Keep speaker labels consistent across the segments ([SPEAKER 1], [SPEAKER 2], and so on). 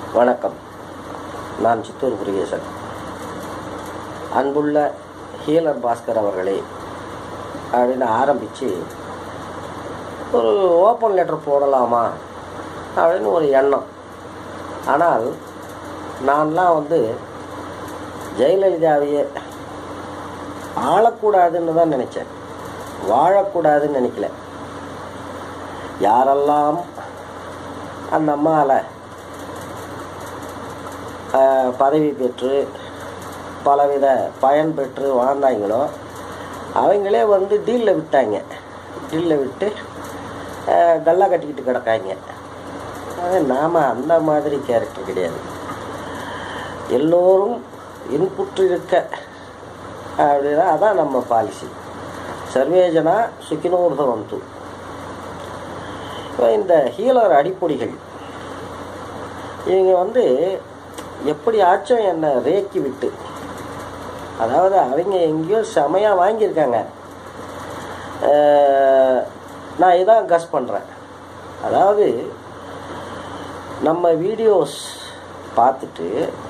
[SPEAKER 1] வணக்கம் நான் சித்தூர் முருகேசன் அன்புள்ள ஹீலர் பாஸ்கர் அவர்களே அப்படின்னு ஆரம்பித்து ஒரு ஓப்பன் லெட்டர் போடலாமா அப்படின்னு ஒரு எண்ணம் ஆனால் நான்லாம் வந்து ஜெயலலிதாவையே ஆளக்கூடாதுன்னு தான் நினச்சேன் வாழக்கூடாதுன்னு நினைக்கல யாரெல்லாம் அந்த அம்மாவில் பதவி பெற்று பலவித பயன் பெற்று வாழ்ந்தாங்களோ அவங்களே வந்து டீலில் விட்டாங்க டீலில் விட்டு அஹ், கல்லா கட்டிக்கிட்டு கிடக்காங்க அது நாம் அந்த மாதிரி கேரக்டர் கிடையாது எல்லோரும் இன்புற்று இருக்க அப்படின்னா அதான் நம்ம பாலிசி சர்வேஜனா சுக்கினோபவந்து இப்போ இந்த ஹீலர் அடிப்பொடிகள் இவங்க வந்து எப்படியாச்சும் என்னை ரேக்கி விட்டு அதாவது அவங்க எங்கேயோ செமையாக வாங்கியிருக்காங்க அஹ், நான் இதான் கஸ் பண்ணுறேன் அதாவது நம்ம வீடியோஸ் பார்த்துட்டு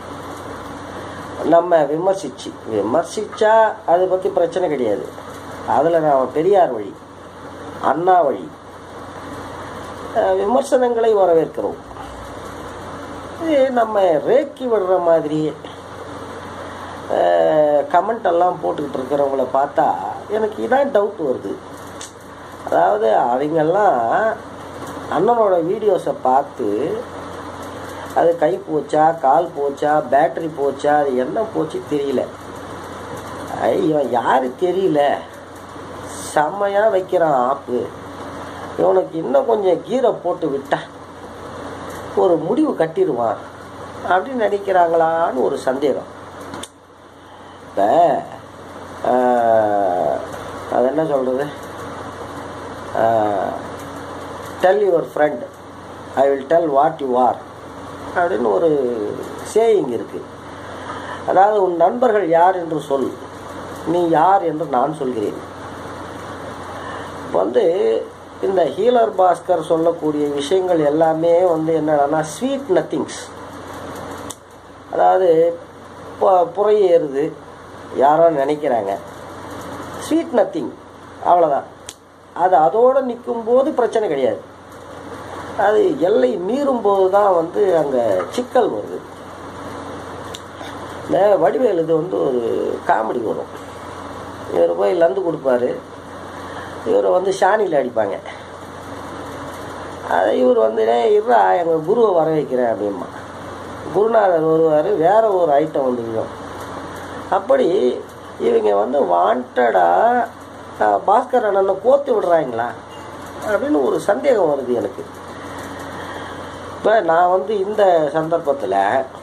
[SPEAKER 1] நம்ம விமர்சிச்சு விமர்சிச்சா அதை பற்றி பிரச்சனை கிடையாது அதில் நான் பெரியார் வழி அண்ணா வழி அஹ், விமர்சனங்களை வரவேற்கிறோம் இது நம்ம ரேக்கி விடுற மாதிரியே கமெண்ட் எல்லாம் போட்டுக்கிட்டு இருக்கிறவங்கள பார்த்தா எனக்கு இதான் டவுட் வருது அதாவது அவங்கெல்லாம் அண்ணனோட வீடியோஸை பார்த்து அது கை போச்சா கால் போச்சா பேட்டரி போச்சா அது என்ன போச்சு தெரியல ஐ, இவன் யாரு தெரியல செம்மையாக வைக்கிறான் ஆப்பு இவனுக்கு இன்னும் கொஞ்சம் கீரை போட்டு விட்டா ஒரு முடிவு கட்டிடுவான் அப்படின்னு நினைக்கிறாங்களான்னு ஒரு சந்தேகம் இப்போ அது என்ன சொல்கிறது tell your friend I will tell what you are அப்படின்னு ஒரு சேயிங் இருக்குது அதாவது உன் நண்பர்கள் யார் என்று சொல் நீ யார் என்று நான் சொல்கிறேன் இப்ப வந்து இந்த ஹீலர் பாஸ்கர் சொல்லக்கூடிய விஷயங்கள் எல்லாமே வந்து என்னன்னா ஸ்வீட் நத்திங்ஸ் அதாவது பு- புறையேறுது யாரோ நினைக்கிறாங்க ஸ்வீட் நத்திங் அவ்வளோதான் அது அதோடு நிற்கும்போது பிரச்சனை கிடையாது அது எல்லை மீறும் போது தான் வந்து அங்கே சிக்கல் வருது இந்த வடிவேல் இது வந்து ஒரு காமெடி வரும் இவர் போய் லந்து கொடுப்பாரு இவரை வந்து ஷானியில் அடிப்பாங்க அதை இவர் வந்து "டேய், இருடா எங்கள் குருவை வர வைக்கிறேன் அப்படிம்பா குருநாதர் வருவார் வேற ஒரு ஐட்டம் வந்துடும் அப்படி இவங்க வந்து வாண்டடாக பாஸ்கர் அண்ணனை கோத்து விடுறாங்களா அப்படின்னு ஒரு சந்தேகம் வருது எனக்கு இப்போ நான் வந்து இந்த சந்தர்ப்பத்தில்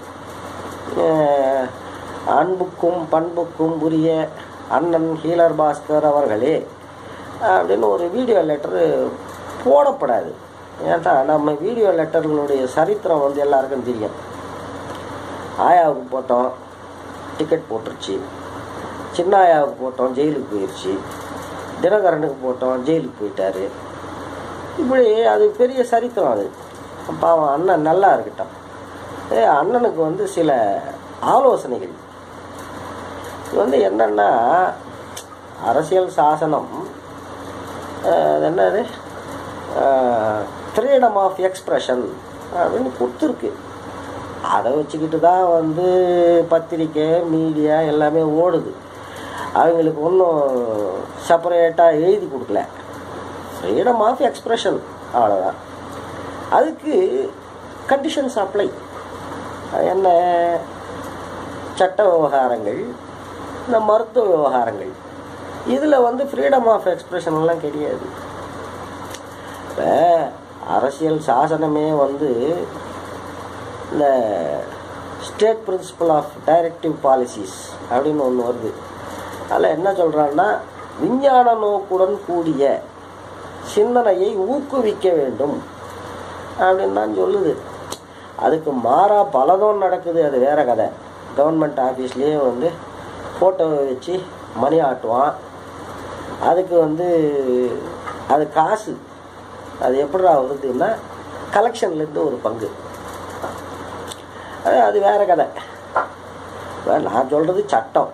[SPEAKER 1] அன்புக்கும் பண்புக்கும் உரிய அண்ணன் ஹீலர் பாஸ்கர் அவர்களே அப்படின்னு ஒரு வீடியோ லெட்டரு போடப்படாது ஏன்டா நம்ம வீடியோ லெட்டர்களுடைய சரித்திரம் வந்து எல்லாருக்கும் தெரியும் ஆயாவுக்கு போட்டோம் டிக்கெட் போட்டுருச்சு சின்ன ஆயாவுக்கு போட்டோம் ஜெயிலுக்கு போயிடுச்சு தினகரனுக்கு போட்டோம் ஜெயிலுக்கு போயிட்டாரு இப்படி அது பெரிய சரித்திரம் அது பாவம் அண்ணன் நல்லா இருக்கட்டும் ஏ அண்ணனுக்கு வந்து சில ஆலோசனைகள் இது வந்து என்னன்னா அரசியல் சாசனம் அஹ், அது என்னது ஃப்ரீடம் ஆஃப் எக்ஸ்பிரஷன் அப்படின்னு கொடுத்துருக்கு அதை வச்சுக்கிட்டு தான் வந்து பத்திரிக்கை மீடியா எல்லாமே ஓடுது அவங்களுக்கு ஒன்றும் செப்பரேட்டாக எழுதி கொடுக்கல ஃப்ரீடம் ஆஃப் எக்ஸ்பிரஷன் அவ்வளோதான் அதுக்கு கண்டிஷன்ஸ் அப்ளை என்ன சட்ட விவகாரங்கள் இந்த மருத்துவ விவகாரங்கள் இதில் வந்து ஃப்ரீடம் ஆஃப் எக்ஸ்பிரஷன் எல்லாம் கிடையாது இப்போ அரசியல் சாசனமே வந்து இந்த state principle of directive policies அப்படின்னு ஒன்று வருது அதில் என்ன சொல்கிறான்னா விஞ்ஞான நோக்குடன் கூடிய சிந்தனையை ஊக்குவிக்க வேண்டும் அப்படின்னு தான் சொல்லுது அதுக்கு மாறா பலதும் நடக்குது அது வேற கதை கவர்மெண்ட் ஆஃபீஸ்லேயே வந்து ஃபோட்டோவை வச்சு மணி ஆட்டுவான் அதுக்கு வந்து அது காசு அது எப்படிடா வருதுன்னா கலெக்ஷன்லேருந்து ஒரு பங்கு அது அது வேற கதை இப்போ நான் சொல்கிறது சட்டம்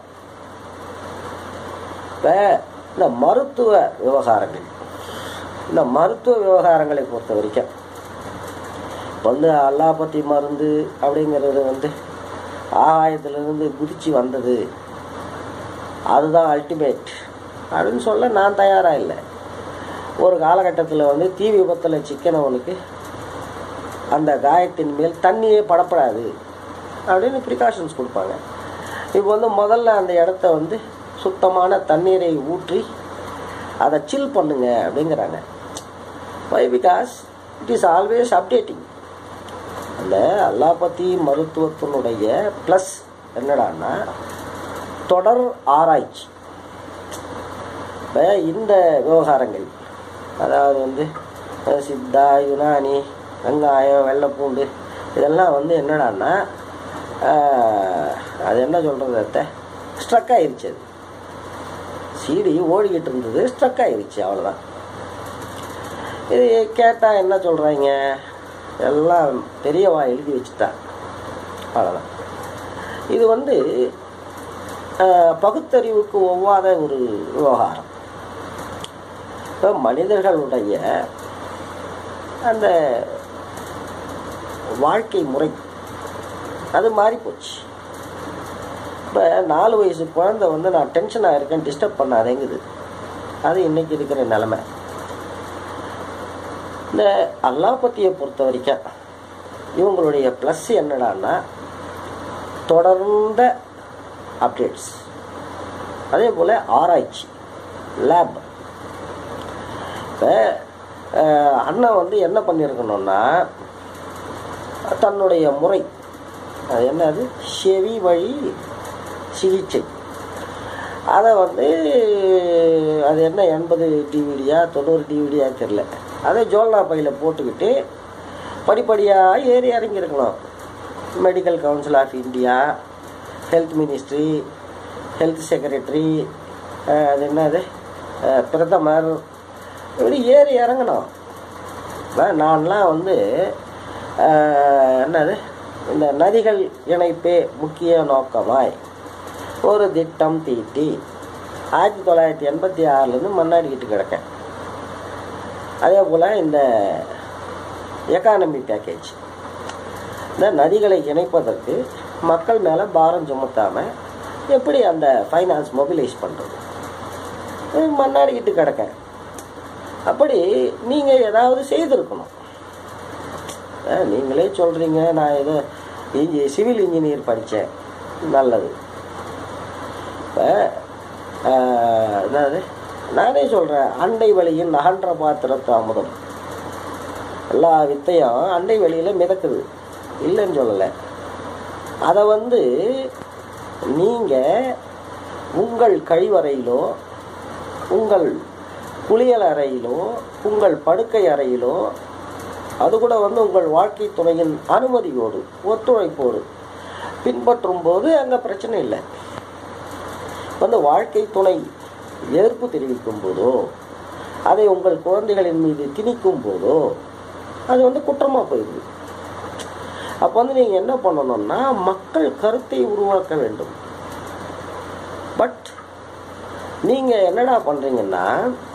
[SPEAKER 1] இப்போ இந்த மருத்துவ விவகாரங்கள் இந்த மருத்துவ விவகாரங்களை பொறுத்த வரைக்கும் இப்போ வந்து அல்லாபத்தி மருந்து அப்படிங்கிறது வந்து ஆகாயத்திலிருந்து குதிச்சு வந்தது அதுதான் அல்டிமேட் அப்படின்னு சொல்ல நான் தயாராக இல்லை ஒரு காலகட்டத்தில் வந்து தீ விபத்தில் சிக்கனவனுக்கு அந்த காயத்தின் மேல் தண்ணியே படப்படாது அப்படின்னு ப்ரிகாஷன்ஸ் கொடுப்பாங்க இப்போ வந்து முதல்ல அந்த இடத்த வந்து சுத்தமான தண்ணீரை ஊற்றி அதை சில் பண்ணுங்க அப்படிங்கிறாங்க why because it is always updating அந்த அல்லாபதி மருத்துவத்தினுடைய ப்ளஸ் என்னடான்னா தொடர் ஆராய்ச்சி இப்போ இந்த விவகாரங்கள் அதாவது வந்து அஹ், சித்தா யுனானி வெங்காயம் வெள்ளைப்பூண்டு இதெல்லாம் வந்து என்னடான்னா ஆஹ், அது என்ன சொல்கிறது அத்தை ஸ்ட்ரக் ஆயிருச்சு அது சீடி ஓடிக்கிட்டு இருந்தது ஸ்ட்ரக் ஆயிருச்சு அவ்வளோதான் இது கேட்டால் என்ன சொல்கிறாங்க எல்லாம் பெரியவா எழுதி வச்சுட்டா அவ்வளோதான் இது வந்து ஆஹ், பகுத்தறிவுக்கு ஒவ்வாத ஒரு விவகாரம் இப்போ மனிதர்களுடைய அந்த வாழ்க்கை முறை அது மாறி போச்சு இப்போ நாலு வயசு குழந்தை வந்து நான் டென்ஷனாக இருக்கேன் டிஸ்டர்ப் பண்ணாதேங்குது அது இன்னைக்கு இருக்கிற நிலமை இந்த அல்லாபத்தியை பொறுத்த வரைக்கும் இவங்களுடைய ப்ளஸ் என்னடான்னா தொடர்ந்த அப்டேட்ஸ் அதே போல் ஆராய்ச்சி லேப் இப்போ அண்ணன் வந்து என்ன பண்ணியிருக்கணும்னா தன்னுடைய முறை அது என்னது செவி வழி சிகிச்சை அதை வந்து அது என்ன எண்பது டிவிடியா தொண்ணூறு டிவிடியா தெரில அதை ஜோல்னா பையில் போட்டுக்கிட்டு படிப்படியாக ஏறி இறங்கியிருக்கணும் medical council of India health ministry health secretary அது என்னது அஹ், பிரதமர் இப்படி ஏறி இறங்கணும் இப்ப நான்லாம் வந்து அஹ், என்னது இந்த நதிகள் இணைப்பே முக்கிய நோக்கமாய் ஒரு திட்டம் தீட்டி ஆயிரத்தி தொள்ளாயிரத்தி எண்பத்தி ஆறுலேருந்து மண்ணாடிக்கிட்டு கிடக்கேன் அதே போல் இந்த எக்கானமி பேக்கேஜ் இந்த நதிகளை இணைப்பதற்கு மக்கள் மேலே பாரம் சுமத்தாமல் எப்படி அந்த ஃபைனான்ஸ் மொபிலைஸ் பண்ணுறது மண்ணாடிக்கிட்டு கிடக்கேன் அப்படி நீங்கள் ஏதாவது செய்திருக்கணும் அஹ் நீங்களே சொல்கிறீங்க நான் ஏதோ இன்ஜி சிவில் இன்ஜினியர் படித்தேன் நல்லது இப்போ என்னது நானே சொல்கிறேன் அண்டை வழியின் அகன்ற பாத்திரத்து அமுதம் எல்லா வித்தையும் அண்டை வழியில் மிதக்குது இல்லைன்னு சொல்லலை அதை வந்து நீங்கள் உங்கள் கழிவறையிலோ உங்கள் குளியல் அறையிலோ உங்கள் படுக்கை அறையிலோ அது கூட வந்து உங்கள் வாழ்க்கை துணையின் அனுமதியோடு ஒத்துழைப்போடு பின்பற்றும் போது அங்கே பிரச்சனை இல்லை வந்து வாழ்க்கை துணை எதிர்ப்பு தெரிவிக்கும் போதோ அதை உங்கள் குழந்தைகளின் மீது திணிக்கும் போதோ அது வந்து குற்றமாக போயிடுது அப்போ வந்து நீங்கள் என்ன பண்ணணும்னா மக்கள் கருத்தை உருவாக்க வேண்டும் பட் நீங்கள் என்னடா பண்ணுறீங்கன்னா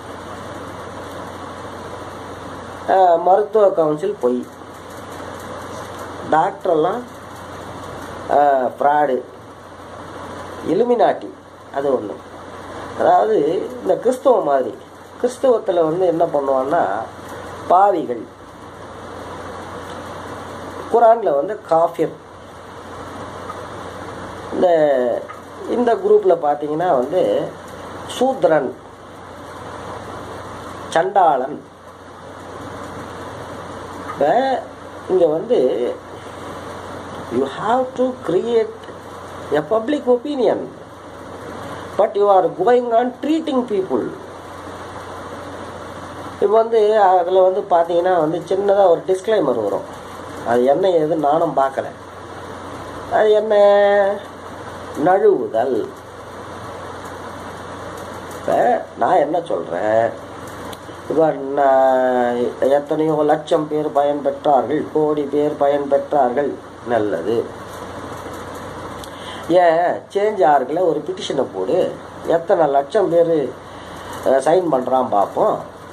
[SPEAKER 1] அஹ், மருத்துவ கவுன்சில் பொய் டாக்டரெல்லாம் ஃப்ராடு இலுமினாட்டி அது ஒன்று அதாவது இந்த கிறிஸ்தவ மாதிரி கிறிஸ்தவத்தில் வந்து என்ன பண்ணுவான்னா பாவிகள் குரானில் வந்து காஃபிர் இந்த இந்த குரூப்பில் பார்த்தீங்கன்னா வந்து சூத்ரன் சண்டாளன் இப்போ இங்கே வந்து you have to create a public opinion but you are going on treating people இப்போ வந்து அதில் வந்து பார்த்தீங்கன்னா வந்து சின்னதாக ஒரு டிஸ்க்ளைமர் வரும் அது என்ன ஏது நானும் பார்க்கல அது என்ன நழுவுதல் இப்போ நான் என்ன சொல்கிறேன் இப்போ நான் எத்தனையோ லட்சம் பேர் பயன் பெற்றார்கள் கோடி பேர் பயன் பெற்றார்கள் நல்லது ஏன் சேஞ்ச் ஆர்கில் ஒரு பிட்டிஷனை போடு எத்தனை லட்சம் பேர் சைன் பண்ணுறான் பார்ப்போம்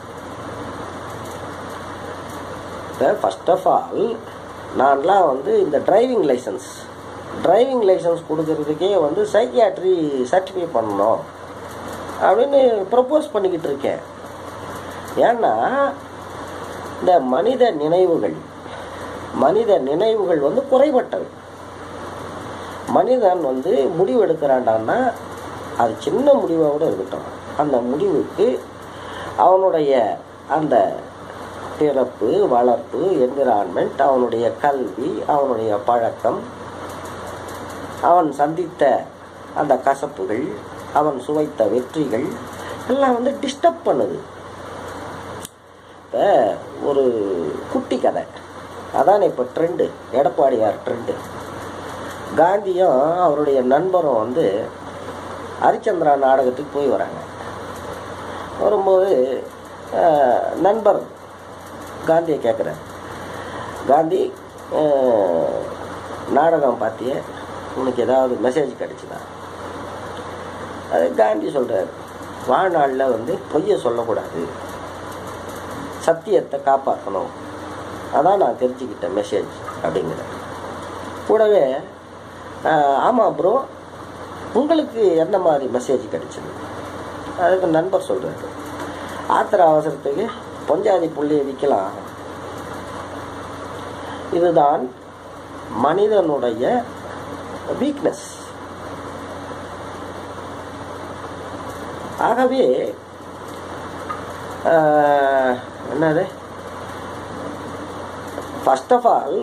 [SPEAKER 1] இப்போ ஃபஸ்ட் ஆஃப் ஆல் நான்லாம் வந்து இந்த டிரைவிங் லைசன்ஸ் டிரைவிங் லைசன்ஸ் கொடுக்கறதுக்கே வந்து சைக்கியாட்ரி சர்டிஃபை பண்ணணும் அப்படின்னு ப்ரப்போஸ் பண்ணிக்கிட்டு இருக்கேன் ஏன்னா இந்த மனித நினைவுகள் மனித நினைவுகள் வந்து குறைபட்டவை மனிதன் வந்து முடிவு எடுக்கிறான்டான்னா அது சின்ன முடிவாக கூட இருக்கட்டும் அந்த முடிவுக்கு அவனுடைய அந்த பிறப்பு வளர்ப்பு என்விரான்மெண்ட் அவனுடைய கல்வி அவனுடைய பழக்கம் அவன் சந்தித்த அந்த கசப்புகள் அவன் சுவைத்த வெற்றிகள் எல்லாம் வந்து டிஸ்டர்ப் பண்ணுது இப்போ ஒரு குட்டி கதை அதான் இப்போ ட்ரெண்டு எடப்பாடியார் ட்ரெண்டு காந்தியும் அவருடைய நண்பரும் வந்து ஹரிச்சந்திரா நாடகத்துக்கு போய் வராங்க வரும்போது அஹ், நண்பர் காந்தியை கேட்குறார் காந்தி அஹ், நாடகம் பார்த்தியே உனக்கு ஏதாவது மெசேஜ் கிடைச்சுதா அது காந்தி சொல்கிறார் வாழ்நாளில் வந்து பொய்யை சொல்லக்கூடாது சத்தியத்தை காப்பாற்றணும் அதான் நான் தெரிஞ்சுக்கிட்ட மெசேஜ் அப்படிங்கிறேன் கூடவே ஆஹ், ஆமாம் ப்ரோ உங்களுக்கு என்ன மாதிரி மெசேஜ் கிடைச்சது அதுக்கு நண்பர் சொல்கிறாரு ஆத்திர அவசரத்துக்கு பொஞ்சாதி புள்ளியை விற்கலாம் இதுதான் மனிதனுடைய வீக்னஸ் ஆகவே ஆஹ், என்னது ஃபர்ஸ்ட் ஆஃப் ஆல்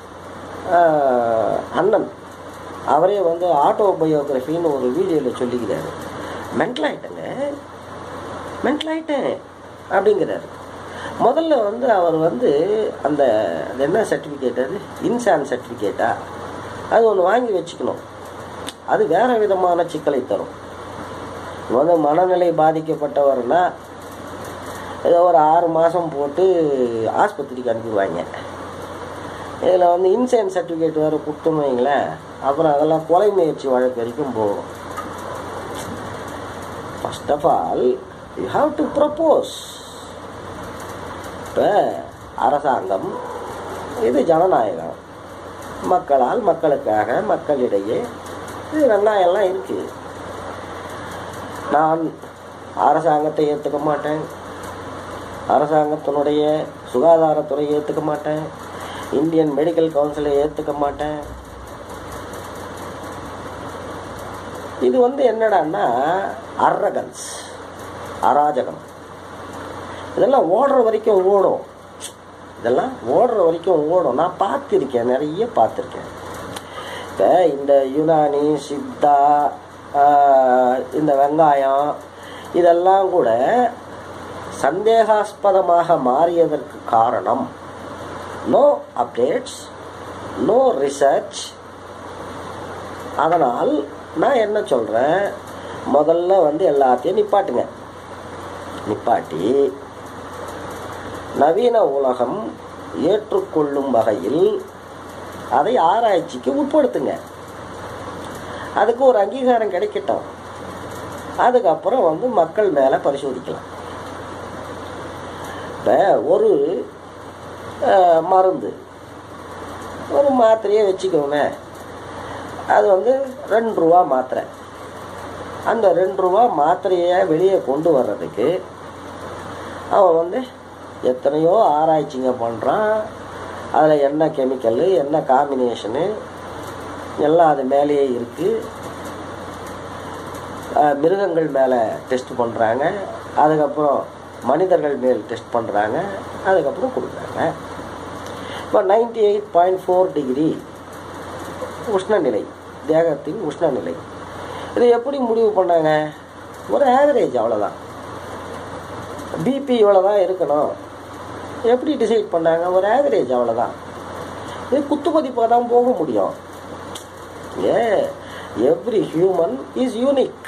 [SPEAKER 1] அண்ணன் அவரே வந்து ஆட்டோபயோகிராஃபின்னு ஒரு வீடியோவில் சொல்லிக்கிறாரு மென்டல் ஆயிட்டேங்க மென்டல் ஆயிட்டேன் அப்படிங்கிறாரு முதல்ல வந்து அவர் வந்து அந்த அது என்ன சர்டிஃபிகேட் அது இன்சான் சர்டிஃபிகேட்டா அது ஒன்று வாங்கி வச்சுக்கணும் அது வேற விதமான சிக்கலை தரும் இப்ப வந்து மனநிலை பாதிக்கப்பட்டவர்னா ஏதோ ஒரு ஆறு மாதம் போட்டு ஆஸ்பத்திரிக்கு அனுப்பிடுவாங்க இதில் வந்து இன்சூரன்ஸ் சர்டிஃபிகேட் வேறு கொடுத்தோம்னு வைங்களேன் அப்புறம் அதெல்லாம் கொலை முயற்சி வழக்கு வரைக்கும் போகும் first of all you have to propose இப்போ அரசாங்கம் இது ஜனநாயகம் மக்களால் மக்களுக்காக மக்களிடையே இது வெங்காயம்லாம் இருக்குது நான் அரசாங்கத்தை ஏற்றுக்க மாட்டேன் அரசாங்கத்தினுடைய சுகாதாரத்துறையை ஏற்றுக்க மாட்டேன் இந்தியன் மெடிக்கல் கவுன்சிலை ஏற்றுக்க மாட்டேன் இது வந்து என்னடான்னா அரகன்ஸ் அராஜகம் இதெல்லாம் ஓடுற வரைக்கும் ஓடும் இதெல்லாம் ஓடுற வரைக்கும் ஓடும் நான் பார்த்துருக்கேன் நிறைய பார்த்துருக்கேன் இப்போ இந்த யுனானி சித்தா ஆஹ், இந்த வெங்காயம் இதெல்லாம் கூட சந்தேகாஸ்பதமாக மாறியதற்கு காரணம் நோ அப்டேட்ஸ் நோ ரிசர்ச் அதனால் நான் என்ன சொல்கிறேன் முதல்ல வந்து எல்லாத்தையும் நிப்பாட்டுங்க நிப்பாட்டி நவீன உலகம் ஏற்றுக்கொள்ளும் வகையில் அதை ஆராய்ச்சிக்கு உட்படுத்துங்க அதுக்கு ஒரு அங்கீகாரம் கிடைக்கட்டும் அதுக்கப்புறம் வந்து மக்கள் மேலே பரிசோதிக்கலாம் இப்போ ஒரு அஹ், மருந்து ஒரு மாத்திரையை வச்சுக்கோங்க அது வந்து ரெண்டு ரூபா மாத்திரை அந்த ரெண்டு ரூபா மாத்திரையை வெளியே கொண்டு வர்றதுக்கு அவன் வந்து எத்தனையோ ஆராய்ச்சிங்க பண்ணுறான் அதில் என்ன கெமிக்கலு என்ன காம்பினேஷனு எல்லாம் அது மேலேயே இருக்குது மிருகங்கள் மேலே டெஸ்ட் பண்ணுறாங்க அதுக்கப்புறம் மனிதர்கள் மேல் டெஸ்ட் பண்ணுறாங்க அதுக்கப்புறம் கொடுக்குறாங்க இப்போ ninety eight point four degree உஷ்ணநிலை தேகத்தின் உஷ்ணநிலை இதை எப்படி முடிவு பண்ணாங்க ஒரு ஆவரேஜ் அவ்வளோதான் பிபி இவ்வளோ தான் இருக்கணும் எப்படி டிசைட் பண்ணாங்க ஒரு ஆவரேஜ் அவ்வளோதான் இது குத்து மதிப்பாக தான் போக முடியும் a every human is unique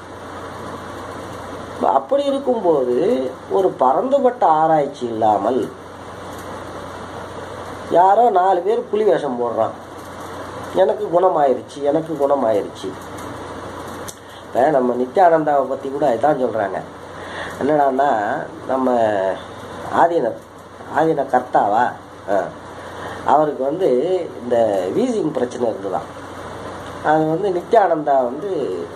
[SPEAKER 1] அப்படி இருக்கும்போது ஒரு பரந்துபட்ட ஆராய்ச்சி இல்லாமல் யாரோ நாலு பேர் புலி வேஷம் போடுறான் எனக்கு குணமாயிருச்சு எனக்கு குணமாயிருச்சு இப்போ நம்ம நித்யானந்தாவை பற்றி கூட இதான் சொல்கிறாங்க என்னடான்னா நம்ம ஆதீனர் ஆதீன கர்த்தாவா ஆ. அவருக்கு வந்து இந்த வீசிங் பிரச்சனை இருந்துதான் அது வந்து நித்யானந்தா வந்து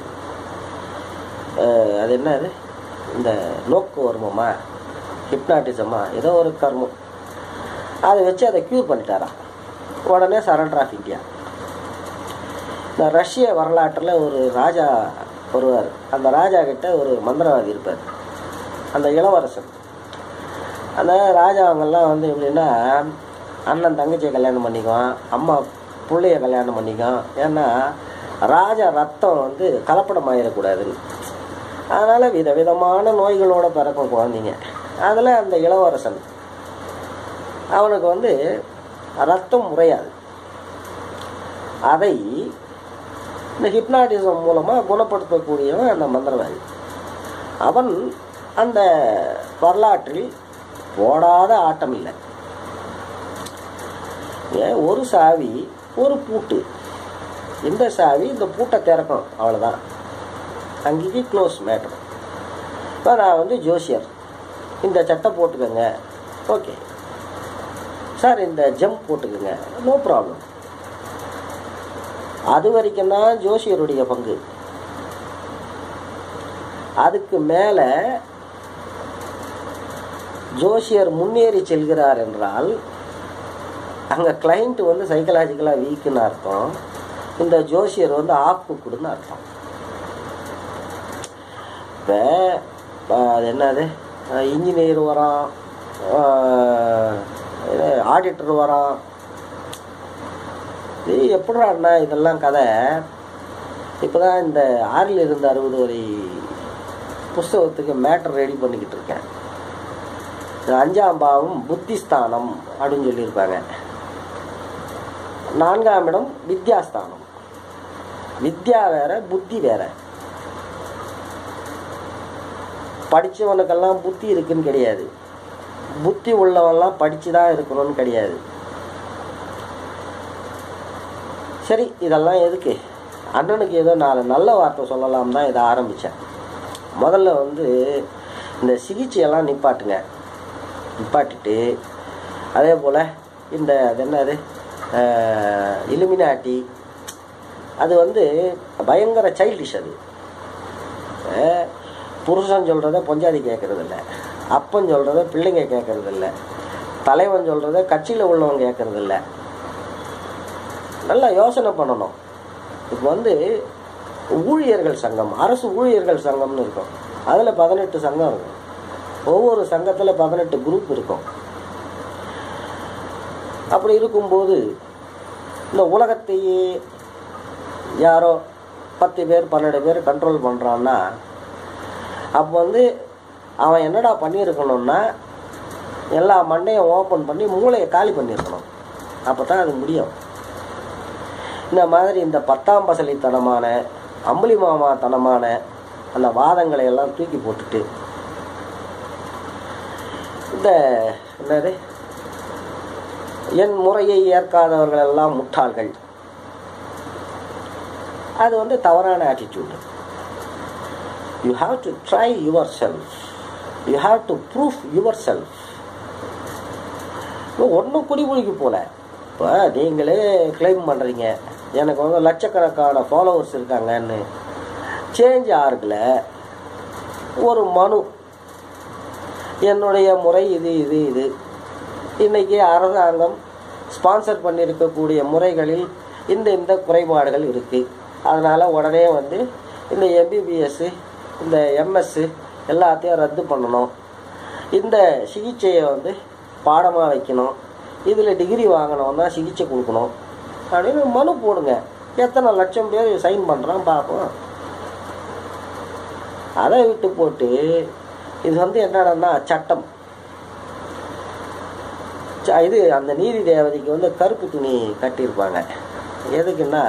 [SPEAKER 1] அஹ், அது என்னது இந்த நோக்கு வருமமா ஹிப்னாட்டிசமா ஏதோ ஒரு கர்மம் அதை வச்சு அதை க்யூர் பண்ணிட்டாராம் உடனே சரண்டர் ஆஃப் இந்தியா இந்த ரஷ்ய வரலாற்றில் ஒரு ராஜா வருவார் அந்த ராஜா கிட்ட ஒரு மந்திரவாதி இருப்பார் அந்த இளவரசன் அந்த ராஜாவங்கெல்லாம் வந்து எப்படின்னா அண்ணன் தங்கச்சியை கல்யாணம் பண்ணிக்குவான் அம்மா பிள்ளைய கல்யாணம் பண்ணிக்கும் ஏன்னா ராஜா ரத்தம் வந்து கலப்படம் ஆயிடக்கூடாதுன்னு அதனால் விதவிதமான நோய்களோட பிறக்கும் குழந்தைங்க அதில் அந்த இளவரசன் அவனுக்கு வந்து ரத்தம் முறையாது அதை இந்த ஹிப்னாட்டிசம் மூலமாக குணப்படுத்தக்கூடியவன் அந்த மந்திரவாதி அவன் அந்த வரலாற்றில் போடாத ஆட்டம் இல்லை ஏன் ஒரு சாவி ஒரு பூட்டு இந்த சாவி இந்த பூட்டை திறக்கும் அவ்வளோதான் அங்கேயே க்ளோஸ் மேட்டர் இப்போ நான் வந்து ஜோசியர் இந்த சட்டை போட்டுக்கோங்க ஓகே சார் இந்த ஜம்ப் போட்டுக்கோங்க நோ ப்ராப்ளம் அது வரைக்கும் தான் ஜோசியருடைய பங்கு அதுக்கு மேலே ஜோசியர் முன்னேறி செல்கிறார் என்றால் அங்கே கிளைண்ட் வந்து சைக்கலாஜிக்கலாக வீக்குன்னு அர்த்தம் இந்த ஜோசியர் வந்து ஆப்பு கொடுன்னு அர்த்தம் இப்போ அது என்னது இன்ஜினியர் வரான் ஆடிட்டர் வரான் இது எப்படிடா அண்ணா இதெல்லாம் கதை இப்போ தான் இந்த ஆறில் இருந்து அறுபது வரை புஸ்தகத்துக்கு மேட்டர் ரெடி பண்ணிக்கிட்டு இருக்கேன் இது அஞ்சாம் பாவம் புத்திஸ்தானம் அப்படின்னு சொல்லியிருப்பாங்க நான்காம் இடம் வித்யாஸ்தானம் வித்யா வேற புத்தி வேற படித்தவனுக்கெல்லாம் புத்தி இருக்குன்னு கிடையாது புத்தி உள்ளவன்லாம் படித்து தான் இருக்கணும்னு கிடையாது சரி இதெல்லாம் எதுக்கு அண்ணனுக்கு ஏதோ நாலு நல்ல வார்த்தை சொல்லலாம் தான் இதை ஆரம்பித்தேன் முதல்ல வந்து இந்த சிகிச்சையெல்லாம் நிப்பாட்டுங்க நிப்பாட்டிட்டு அதே போல் இந்த அது என்னது இலுமினாட்டி அது வந்து பயங்கர சைல்டிஷ் அது அஹ் புருஷன் சொல்கிறத பொஞ்சாதி கேட்கறது இல்ல அப்பன் சொல்கிறத பிள்ளைங்க கேட்கறது இல்ல தலைவன் சொல்கிறத கட்சியில் உள்ளவங்க கேட்கறது இல்ல நல்லா யோசனை பண்ணணும் இப்போ வந்து ஊழியர்கள் சங்கம் அரசு ஊழியர்கள் சங்கம்னு இருக்கும் அதில் பதினெட்டு சங்கம் இருக்கும் ஒவ்வொரு சங்கத்தில் பதினெட்டு குரூப் இருக்கும் அப்படி இருக்கும்போது இந்த உலகத்தையே யாரோ பத்து பேர் பன்னெண்டு பேர் கண்ட்ரோல் பண்ணுறான்னா அப்போ வந்து அவன் என்னடா பண்ணியிருக்கணும்னா எல்லா மண்டையும் ஓப்பன் பண்ணி மூளையை காலி பண்ணியிருக்கணும் அப்போ தான் அது முடியும் இந்த மாதிரி இந்த பத்தாம் பசலித்தனமான அம்புலி மாமாத்தனமான அந்த வாதங்களை எல்லாம் தூக்கி போட்டுட்டு இந்த என்னது என் முறையை ஏற்காதவர்கள் எல்லாம் முட்டாள்கள் அது வந்து தவறான attitude you have to try yourself you have to prove yourself ஒன்றும் குடிமொழிக்கு போல இப்போ நீங்களே கிளைம் பண்ணுறீங்க எனக்கு வந்து லட்சக்கணக்கான ஃபாலோவர்ஸ் இருக்காங்கன்னு சேஞ்ச் ஆர்கில் ஒரு மனு என்னுடைய முறை இது இது இது இன்றைக்கி அரசாங்கம் ஸ்பான்சர் பண்ணியிருக்கக்கூடிய முறைகளில் இந்த இந்த குறைபாடுகள் இருக்குது அதனால் உடனே வந்து இந்த எம்பிபிஎஸ்ஸு இந்த எம்எஸ்ஸு எல்லாத்தையும் ரத்து பண்ணணும் இந்த சிகிச்சையை வந்து பாடமாக வைக்கணும் இதில் டிகிரி வாங்கினோன்னா சிகிச்சை கொடுக்கணும் அப்படின்னு மனு போடுங்க எத்தனை லட்சம் பேர் சைன் பண்ணுறான் பார்ப்போம் அதை விட்டு போட்டு இது வந்து என்னன்னா சட்டம் ச- இது அந்த நீதி தேவதைக்கு வந்து கருப்பு துணி கட்டியிருப்பாங்க எதுக்குன்னா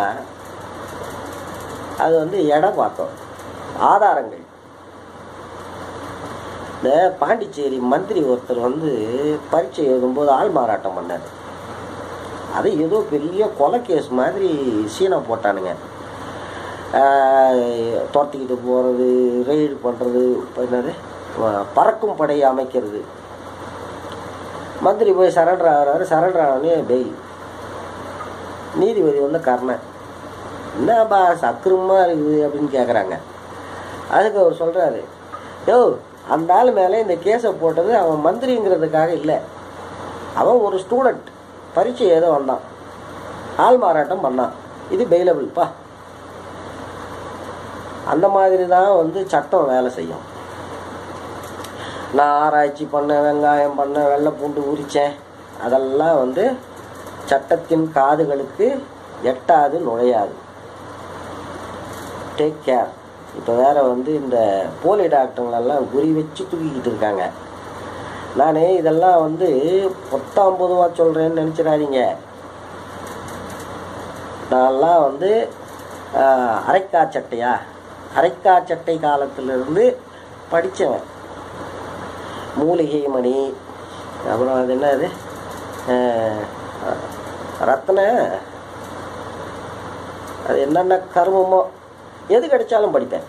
[SPEAKER 1] அது வந்து இடம் பார்த்தோம் ஆதாரங்கள் இந்த பாண்டிச்சேரி மந்திரி ஒருத்தர் வந்து பரீட்சை எழுதும்போது ஆள் மாறாட்டம் பண்ணார் அது ஏதோ பெரிய கொலை கேஸ் மாதிரி சீனை போட்டானுங்க ஆஹ் துரத்திக்கிட்டு போகிறது ரெய்டு பண்ணுறது என்னது வ- பறக்கும் படையை அமைக்கிறது மந்திரி போய் சரண்டர் ஆகிறாரு சரண்டர் ஆனே பெயில் நீதிபதி வந்து கர்ணன் என்னப்பா சக்கரமாக இருக்குது அப்படின்னு கேட்குறாங்க அதுக்கு அவர் சொல்கிறாரு யோ அந்த ஆள் மேலே இந்த கேஸை போட்டது அவன் மந்திரிங்கிறதுக்காக இல்லை அவன் ஒரு ஸ்டூடெண்ட் பரீட்சை ஏதோ வந்தான் ஆள் மாறாட்டம் பண்ணான் இது பெயிலபிள்ப்பா அந்த மாதிரி தான் வந்து சட்டம் வேலை செய்யும் நான் ஆராய்ச்சி பண்ணேன் வெங்காயம் பண்ணேன் வெள்ளை பூண்டு உரித்தேன் அதெல்லாம் வந்து சட்டத்தின் காதுகளுக்கு எட்டாது நுழையாது டேக் கேர் இப்போ வேற வந்து இந்த போலி டாக்டருங்களெல்லாம் குறி வச்சு தூக்கிக்கிட்டு இருக்காங்க நான் இதெல்லாம் வந்து பத்தாம் பொதுவாக சொல்கிறேன்னு நினச்சிடாதீங்க நான்லாம் வந்து ஆஹ், அரைக்கா சட்டையா அரைக்கா சட்டை காலத்திலிருந்து படித்தவன் மூலிகை மணி அப்புறம் அது என்னது ஆஹ், ரத்ன அது என்னென்ன கருமமோ எது கிடைச்சாலும் படிப்பேன்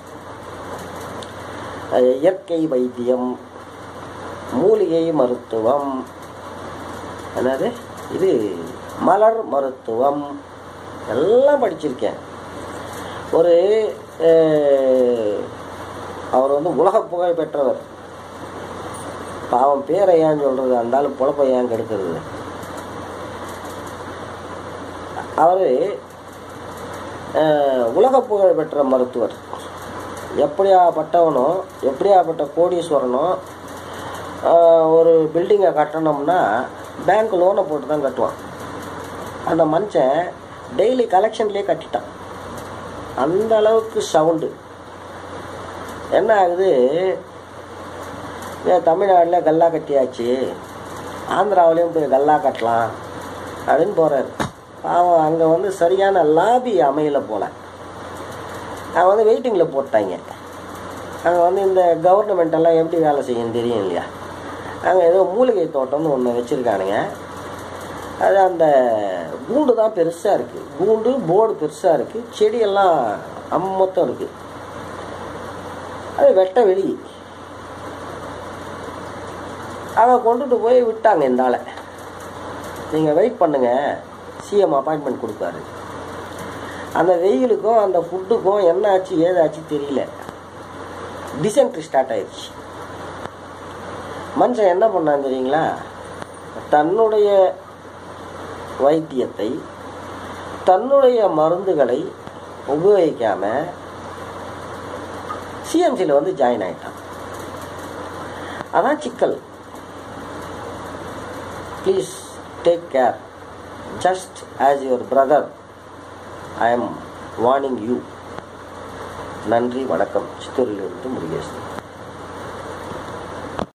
[SPEAKER 1] அது இயற்கை வைத்தியம் மூலிகை மருத்துவம் என்னது இது மலர் மருத்துவம் எல்லாம் படிச்சிருக்கேன் ஒரு அஹ், அவர் வந்து உலக புகழ் பெற்றவர் பாவம் பேரை ஏன் சொல்றது அந்த ஆளு பொழப்பை ஏன் கெடுக்கிறது அவர் உலக புகழ் பெற்ற மருத்துவர் எப்படியாப்பட்டவனோ எப்படியாப்பட்ட கோடீஸ்வரனோ ஆஹ், ஒரு பில்டிங்கை கட்டணும்னா பேங்க் லோனை போட்டு தான் கட்டுவான் அந்த மனுஷன் டெய்லி கலெக்ஷன்லேயே கட்டிட்டான் அந்த அளவுக்கு சவுண்டு என்ன ஆகுது ஏன் தமிழ்நாட்டில் கல்லா கட்டியாச்சு ஆந்திராவிலையும் போய் கல்லா கட்டலாம் அப்படின்னு போகிறாரு அவன் அங்கே வந்து சரியான லாபி அமையல போல அவன் வந்து வெயிட்டிங்கில் போட்டாங்க அங்கே வந்து இந்த கவர்மெண்ட் எல்லாம் எப்படி வேலை செய்யும் தெரியும் இல்லையா அங்கே ஏதோ மூலிகை தோட்டம்னு ஒன்று வச்சுருக்கானுங்க அது அந்த கூண்டு தான் பெருசாக இருக்குது கூண்டு போர்டு பெருசாக இருக்குது செடியெல்லாம் அம்மொத்தம் இருக்குது அது வெட்ட வெளி அதை கொண்டுட்டு போய் விட்டாங்க இந்த ஆளை நீங்கள் வெயிட் பண்ணுங்கள் சிஎம் அப்பாயின்மெண்ட் கொடுப்பாரு அந்த வெயிலுக்கும் அந்த ஃபுட்டுக்கும் என்ன ஆச்சு ஏதாச்சு தெரியல டிசென்ட்ரி ஸ்டார்ட் ஆயிடுச்சு மனுஷன் என்ன பண்ணான் தெரியுங்களா தன்னுடைய வைத்தியத்தை தன்னுடைய மருந்துகளை உபயோகிக்காம சிஎம்சியில் வந்து ஜாயின் ஆயிட்டான் அதான் சிக்கல் please take care just as your brother I am warning you நன்றி வணக்கம் சித்தூரிலிருந்து முருகேசன்